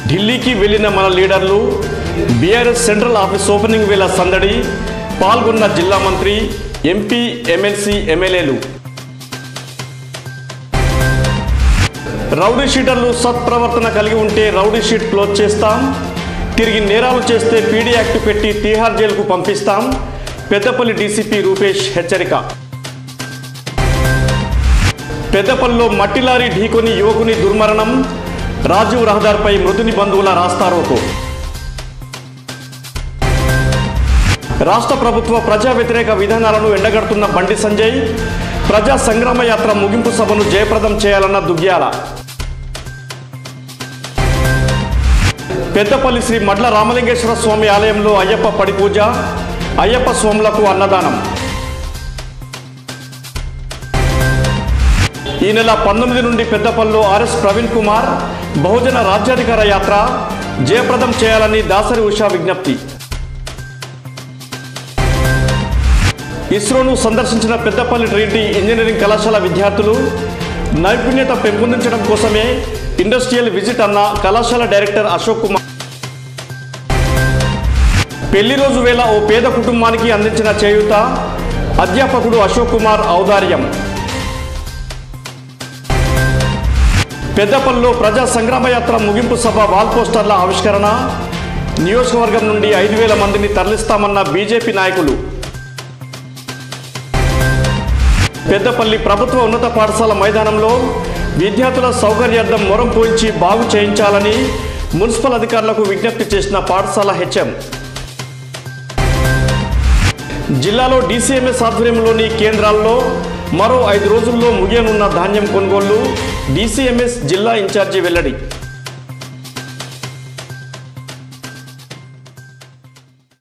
ఢిల్లీకి వెళ్లిన మన లీడర్లు బీఆర్ఎస్ సెంట్రల్ ఆఫీస్ ఓపెనింగ్ వేళ సందడి పాల్గొన్న జిల్లా మంత్రి ఎంపీ ఎమ్మెల్సీ ఎమ్మెల్యేలు రౌడీ షీటర్లు సత్ప్రవర్తన కలిగి ఉంటే రౌడీ షీట్ క్లోజ్ చేస్తాం తిరిగి నేరాలు చేస్తే పీడీ యాక్ట్ పెట్టి తీహార్ జైలుకు పంపిస్తాం పెద్దపల్లి డీసీపీ రూపేష్ హెచ్చరిక పెద్దపల్లిలో మట్టి లారీ ఢీకొని యువకుని దుర్మరణం రాజీవ్ రహదారిపై మృతుని బంధువుల రాస్తారోకో రాష్ట్ర ప్రభుత్వ ప్రజా వ్యతిరేక విధానాలను ఎండగడుతున్న బండి సంజయ్ ప్రజా సంగ్రామ యాత్ర ముగింపు సభను జయప్రదం చేయాలన్న దుగ్గ్యాల పెద్దపల్లి శ్రీ మడ్ల రామలింగేశ్వర స్వామి ఆలయంలో అయ్యప్ప పడి పూజ అయ్యప్ప స్వాములకు అన్నదానం ఈ నెల పంతొమ్మిది నుండి పెద్దపల్లిలో ఆర్ఎస్ ప్రవీణ్ కుమార్ బహుజన రాజ్యాధికార యాత్ర జయప్రదం చేయాలని దాసరి ఉషా విజ్ఞప్తి ఇస్రోను సందర్శించిన పెద్దపల్లి ట్రినిటీ ఇంజనీరింగ్ కళాశాల విద్యార్థులు నైపుణ్యత పెంపొందించడం కోసమే ఇండస్ట్రియల్ విజిట్ అన్న కళాశాల డైరెక్టర్ అశోక్ కుమార్ పెళ్లి రోజు వేళ ఓ పేద కుటుంబానికి అందించిన చేయూత అధ్యాపకుడు అశోక్ కుమార్ ఔదార్యం పెద్దపల్లిలో ప్రజా సంగ్రామ యాత్ర ముగింపు సభ వాల్ పోస్టర్ల ఆవిష్కరణ నియోజకవర్గం నుండి ఐదు వేల మందిని తరలిస్తామన్న బీజేపీ నాయకులు పెద్దపల్లి ప్రభుత్వ ఉన్నత పాఠశాల మైదానంలో విద్యార్థుల సౌకర్యార్థం మొరం పోయించి బాగు చేయించాలని మున్సిపల్ అధికారులకు విజ్ఞప్తి చేసిన పాఠశాల హెచ్ఎం జిల్లాలో డీసీఎంఎస్ ఆధ్వర్యంలోని కేంద్రాల్లో మరో ఐదు రోజుల్లో ముగియనున్న ధాన్యం కొనుగోళ్లు డీసీఎంఎస్ జిల్లా ఇన్ఛార్జి వెల్లడి